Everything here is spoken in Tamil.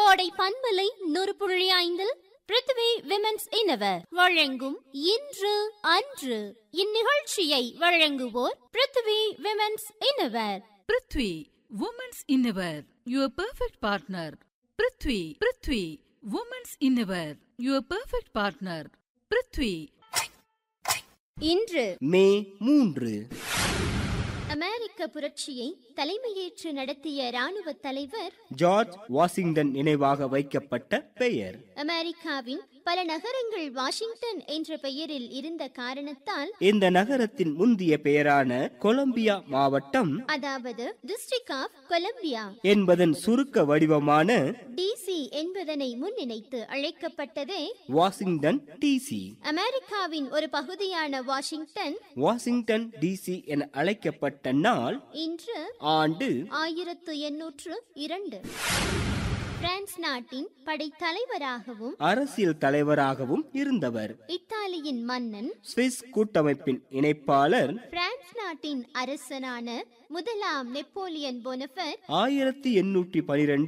கோடை பண்பலை நூறு புள்ளி ஐந்தில் பிருத்திவி விமென்ஸ் இன்னவர் வழங்கும் இன்று அன்று இந்நிகழ்ச்சியை வழங்குவோர் Prithvi women's innerwear Prithvi women's innerwear your perfect partner Prithvi Prithvi women's innerwear your perfect partner Prithvi இன்று மே மூன்று அமெரிக்க புரட்சியை தலைமையேற்று நடத்திய ராணுவ தலைவர் ஜார்ஜ் வாஷிங்டன் நினைவாக வைக்கப்பட்ட பெயர் அமெரிக்காவின் பல நகரங்கள் வாஷிங்டன் என்ற பெயரில் இருந்த காரணத்தால் இந்த நகரத்தின் முந்திய பெயரான கொலம்பியா மாவட்டம் அதாவது டிஸ்ட்ரிக்ட் ஆஃப் கொலம்பியா என்பதன் சுருக்க வடிவமான டிசி என்பதனை முன்னிணைத்து அழைக்கப்பட்டதே வாஷிங்டன் டிசி அமெரிக்காவின் ஒரு பகுதியான வாஷிங்டன் வாஷிங்டன் டிசி என அழைக்கப்பட்ட நாள் இன்று ஆண்டு ஆயிரத்து எண்ணூற்று இரண்டு பிரான்ஸ் நாட்டின் படைத்தலைவராகவும் அரசியல் தலைவராகவும் இருந்தவர் இத்தாலியின் மன்னன் சுவிஸ் கூட்டமைப்பின் இணைப்பாளர் பிரான்ஸ் நாட்டின் அரசனான முதலாம் நெப்போலியன் போனபர் ஆயிரத்தி எண்ணூற்றி பனிரெண்டு